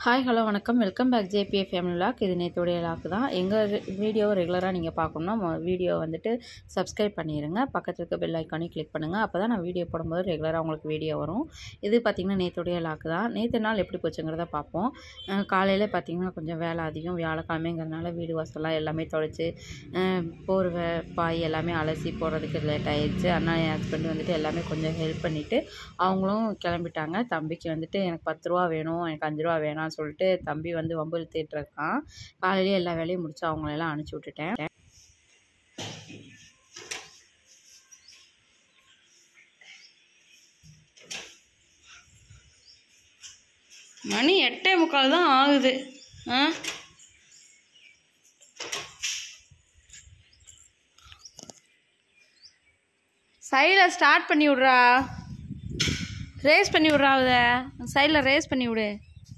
Hi hello வணக்கம் welcome back JBF family vlog இது நேற்றுடைய லாக் தான் எங்கள் வீடியோவை ரெகுலராக நீங்கள் பார்க்கணுன்னா வீடியோ வந்துட்டு சப்ஸ்கிரைப் பண்ணிடுங்க பக்கத்தில் இருக்க பெல் ஐக்கானையும் கிளிக் பண்ணுங்கள் அப்போ தான் நான் வீடியோ போடும்போது ரெகுலராக உங்களுக்கு வீடியோ வரும் இது பார்த்திங்கன்னா நேற்றுடைய லாக் தான் நேற்று நாள் எப்படி போச்சுங்கிறத பார்ப்போம் அஹ் காலையில் பார்த்திங்கன்னா கொஞ்சம் வேலை அதிகம் வியாழக்கிழமைங்கிறதுனால வீடு வாசலாம் எல்லாமே தொலைச்சி போர்வை பாய் எல்லாமே அலசி போடுறதுக்கு லேட் ஆயிடுச்சு அண்ணா என் ஹஸ்பண்ட் வந்துட்டு எல்லாமே கொஞ்சம் ஹெல்ப் பண்ணிவிட்டு அவங்களும் கிளம்பிட்டாங்க தம்பிக்கு வந்துட்டு எனக்கு பத்து ரூபா வேணும் எனக்கு அஞ்சு ரூபா வேணாம்னு சொல்லிட்டு தம்பி வந்து வம்பு இழுத்துட்டு இருக்கான் காலையிலேயே எல்லா வேலையும் முடிச்சு அவங்களெல்லாம் அனுப்பிச்சி விட்டுட்டேன் மணி எட்டே முக்கால் தான் ஆகுது ஆ சைடில் ஸ்டார்ட் பண்ணி விட்றா ரேஸ் பண்ணி விட்றா அவத சைடில் ரேஸ் பண்ணி விடு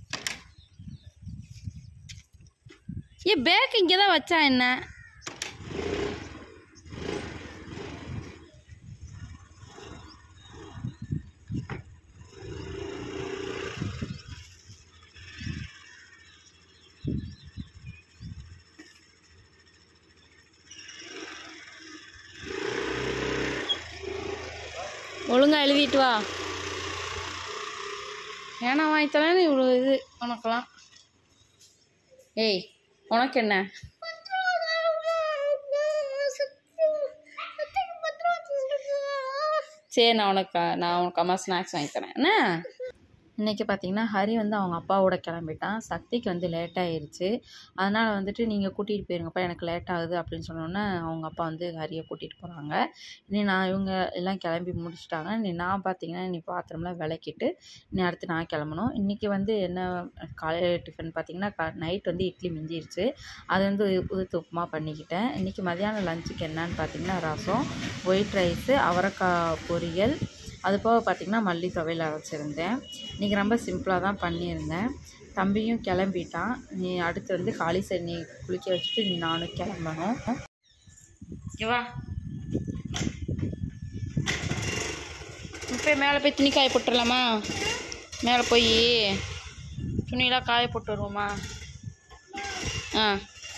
ஏ பேக் இங்கே தான் வச்சா என்ன ஒழுங்கா எழுதிட்டு வா ஏன்னா வாங்கித்தரேன்னு இவ்வளோ இது உனக்கெல்லாம் ஏய் உனக்கு என்ன சரி நான் உனக்கு நான் உனக்கு அம்மா ஸ்நாக்ஸ் வாங்கி தரேன் என்ன இன்றைக்கி பார்த்தீங்கன்னா ஹரி வந்து அவங்க அப்பாவோட கிளம்பிட்டான் சக்திக்கு வந்து லேட் ஆயிருச்சு அதனால் வந்துட்டு நீங்கள் கூட்டிகிட்டு போயிருங்கப்பா எனக்கு லேட் ஆகுது அப்படின்னு சொன்னோன்னே அவங்க அப்பா வந்து ஹரியை கூட்டிகிட்டு போகிறாங்க இனி நான் இவங்க எல்லாம் கிளம்பி முடிச்சிட்டாங்க நீ நான் பார்த்தீங்கன்னா நீ பாத்திரம்லாம் விளக்கிட்டு இனி அடுத்து நான் கிளம்பணும் இன்றைக்கி வந்து என்ன காலையில் டிஃபன் பார்த்தீங்கன்னா கா நைட் வந்து இட்லி மிஞ்சிருச்சு அது வந்து உதுத்து உப்புமா பண்ணிக்கிட்டேன் இன்றைக்கி மதியானம் லஞ்சுக்கு என்னன்னு பார்த்தீங்கன்னா ரசம் ஒயிட் ரைஸு அவரைக்காய் பொரியல் அது போக பார்த்திங்கன்னா மல்லி துவையல் அரைச்சிருந்தேன் இன்றைக்கி ரொம்ப சிம்பிளாக தான் பண்ணியிருந்தேன் தம்பியும் கிளம்பிட்டான் நீ அடுத்து வந்து காளி சட்னி குளிக்க வச்சுட்டு நீ நானும் கிளம்பணும் வா இப்போ மேலே போய் துணி காய போட்டுடலாமா மேலே போய் துணியெல்லாம் காய போட்டு வருவோமா ஆ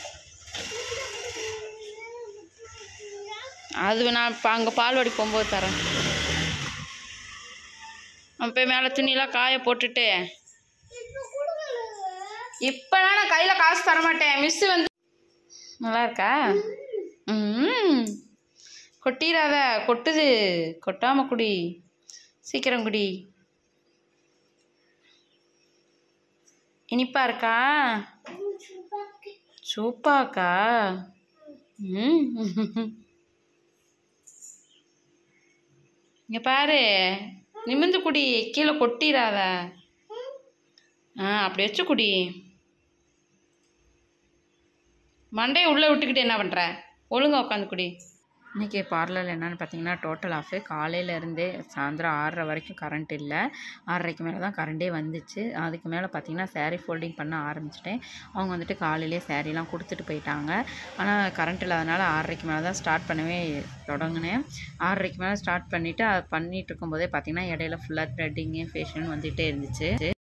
அது நான் இப்போ அங்கே பால்வாடி போகும்போது தரேன் அப்போ மேலே துணியெல்லாம் காய போட்டுட்டு இப்போலாம் நான் கையில் காசு தர மாட்டேன் மிஸ்ஸு வந்து நல்லா இருக்கா ம் கொட்டிடாத கொட்டுது கொட்டாம குடி சீக்கிரம் குடி இனிப்பா இருக்கா சூப்பாக்கா ம் இங்கே பாரு நிமிந்து குடி கீழே கொட்டிடாத ஆ அப்படி வச்சு குடி மண்டையை உள்ளே விட்டுக்கிட்டு என்ன பண்ணுற ஒழுங்கா உட்காந்து குடி இன்றைக்கி பார்லரில் என்னென்னு பார்த்தீங்கன்னா டோட்டல் ஆஃபு காலையிலேருந்தே சாயந்தரம் ஆறரை வரைக்கும் கரண்ட் இல்லை ஆறரைக்கு மேலே தான் கரண்டே வந்துச்சு அதுக்கு மேலே பார்த்தீங்கன்னா saree ஃபோல்டிங் பண்ண ஆரம்பிச்சிட்டேன் அவங்க வந்துட்டு காலையிலே சாரீலாம் கொடுத்துட்டு போயிட்டாங்க ஆனால் கரண்ட் இல்லாதனால ஆறரைக்கு மேலே தான் ஸ்டார்ட் பண்ணவே தொடங்கினேன் ஆறரைக்கு மேலே ஸ்டார்ட் பண்ணிவிட்டு அது பண்ணிகிட்டு இருக்கும்போதே பார்த்தீங்கன்னா இடையில ஃபுல்லாக த்ரெட்டிங்கு ஃபேஷன் வந்துகிட்டே இருந்துச்சு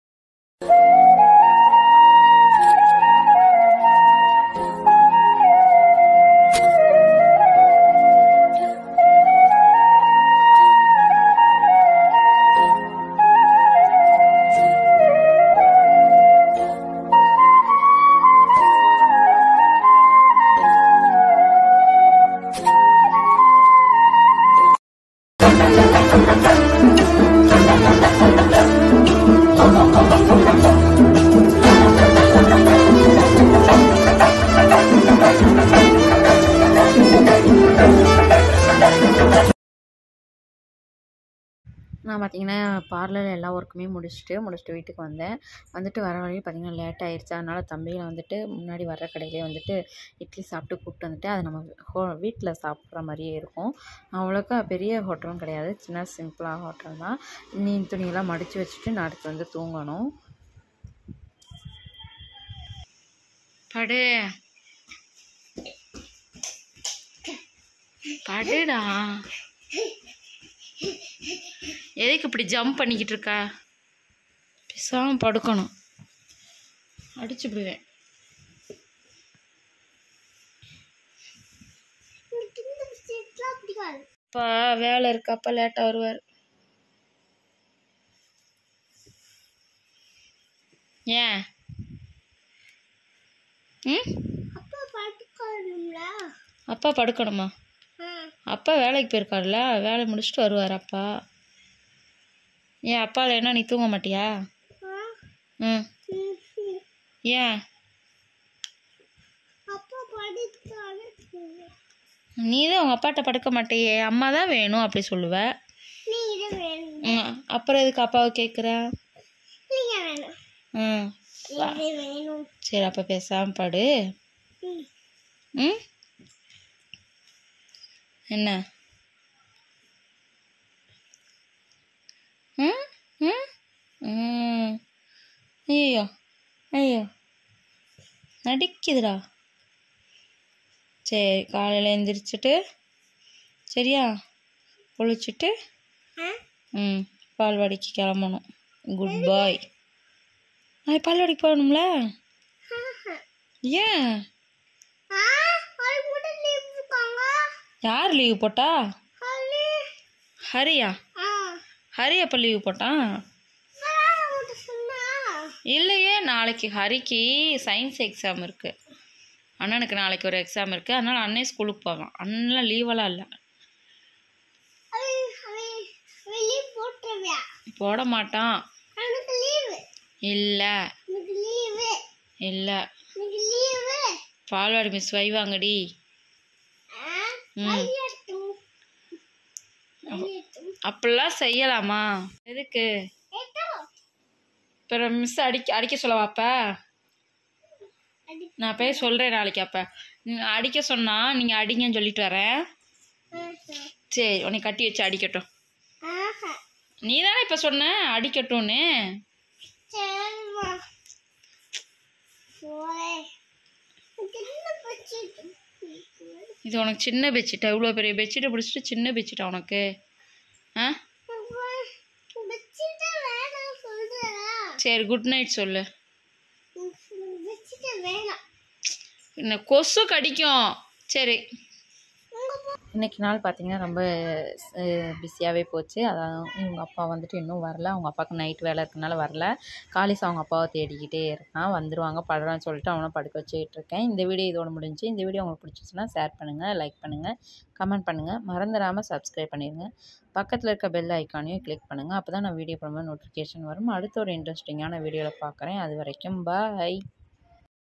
நான் பார்த்தீங்கன்னா பார்லர் எல்லா ஒர்க்குமே முடிச்சுட்டு முடிச்சுட்டு வீட்டுக்கு வந்தேன் வந்துட்டு வர வழியில் பார்த்தீங்கன்னா லேட் ஆயிடுச்சு அதனால் தம்பிகளை வந்துட்டு முன்னாடி வர்ற கடையிலே வந்துட்டு இட்லி சாப்பிட்டு கூப்பிட்டு வந்துட்டு அது நம்ம ஹோ வீட்டில் சாப்பிட்ற மாதிரியே இருக்கும் அவ்வளோக்கா பெரிய ஹோட்டலும் கிடையாது சின்ன சிம்பிளாக ஹோட்டல் தான் நீ துணியெல்லாம் மடித்து வச்சுட்டு நான் அடுத்து வந்து தூங்கணும் படு படுடா எதுக்கு இப்படி ஜம்ப் பண்ணிக்கிட்டு இருக்கா பேசாமல் படுக்கணும் அடிச்சு விடுவேன் எனக்கு இந்த பிஸ்கெட்லாம் பிடிக்காது அப்பா வேலை இருக்கு அப்பா லேட்டாக வருவார் ஏன் ம் அப்பா படுக்கணும்ல அப்பா படுக்கணுமா ஆ அப்பா வேலைக்கு போயிருக்காருல்ல வேலை முடிச்சுட்டு வருவார் அப்பா ஏன் அப்பா இல்லைன்னா நீ தூங்க மாட்டியா ஆ ம் ம், ம். ஏன் அப்பா படுக்காது நீ தான் உங்கள் அப்பாட்ட படுக்க மாட்டியே அம்மா தான் வேணும் அப்படி சொல்லுவ நீ இதை வேணும் ம் அப்புறம் எதுக்கு அப்பாவை கேட்குற நீங்க வேணும் ம் இது வேணும் சரி அப்போ பேசாம படு ம். ம் என்ன ம் ம் ம் ஐயோ ஐயோ நடிக்குதுடா சரி காலையில் எந்திரிச்சிட்டு சரியா குளிச்சுட்டு ஆ ம் பால்வாடிக்கு கிளம்பணும் குட் பாய் நாளைக்கு பால்வாடிக்கு போகணும்ல ஏன் ஆ அது கூட லீவ் இருக்காங்க யார் லீவ் போட்டா அது ஹரியா ஆ ஹரி எப்போ லீவ் போட்டான் அதான் உன்கிட்ட சொன்னா இல்லையே நாளைக்கு ஹரிக்கு சயின்ஸ் எக்ஸாம் இருக்கு அண்ணனுக்கு நாளைக்கு ஒரு எக்ஸாம் இருக்கு அதனால அண்ணே ஸ்கூலுக்கு போவான் அண்ணன் லீவெல்லாம் இல்லை அது அவன் லீவ் போட்டுருவியா போட மாட்டான் அவனுக்கு லீவு இல்லை எனக்கு லீவு இல்லை எனக்கு லீவு பால்வாடி மிஸ் வைவாங்கடி ஆ ம். ஐயட்டும் ஐயட்டும் அப்படிலாம் செய்யலாமா எதுக்கு ஏட்டோ இப்போ மிஸ் அடிக்க அடிக்க சொல்லவாப்பா அடி நான் போய் சொல்கிறேன் நாளைக்கு அப்போ நீங்கள் அடிக்க சொன்னால் நீங்கள் அடிங்கன்னு சொல்லிட்டு வரேன் ஆஹா சரி உன்னை கட்டி வச்சு அடிக்கட்டும் ஆஹா நீ தானே இப்போ சொன்ன அடிக்கட்டும்னு சரிம்மா போலே எனக்கு என்ன பச்சிட்டு இது உனக்கு சின்ன பெட்ஷீட்டா இவ்வளோ பெரிய பெட்ஷீட்டை பிடிச்சிட்டு சின்ன பெட்ஷீட்டா உனக்கு ஆ பச்சிட்டு வேணாம் சொல்றா சரி குட் நைட் சொல்லு பச்சிட்டு வேணாம் என்ன கொசு கடிக்கும் சரி உங்க இன்னைக்கு நாள் பார்த்தீங்கன்னா ரொம்ப பிஸியாகவே போச்சு அதான் இவங்க அப்பா வந்துட்டு இன்னும் வரல அவங்க அப்பாவுக்கு நைட் வேலை இருக்கனால வரல காலிஸ் அவங்க அப்பாவை தேடிக்கிட்டே இருக்கான் வந்துருவாங்க படுறான்னு சொல்லிட்டு அவனை படுக்க வச்சுக்கிட்டு இருக்கேன் இந்த வீடியோ இதோட முடிஞ்சு இந்த வீடியோ உங்களுக்கு பிடிச்சிச்சுன்னா ஷேர் பண்ணுங்கள் லைக் பண்ணுங்கள் கமெண்ட் பண்ணுங்கள் மறந்துடாமல் சப்ஸ்கிரைப் பண்ணிடுங்க பக்கத்தில் இருக்க பெல் ஐக்கானையும் கிளிக் பண்ணுங்கள் அப்போ தான் நான் வீடியோ போடும்போது நோட்டிஃபிகேஷன் வரும் அடுத்த ஒரு இன்ட்ரெஸ்டிங்கான வீடியோவில் பார்க்குறேன் அது வரைக்கும் பாய்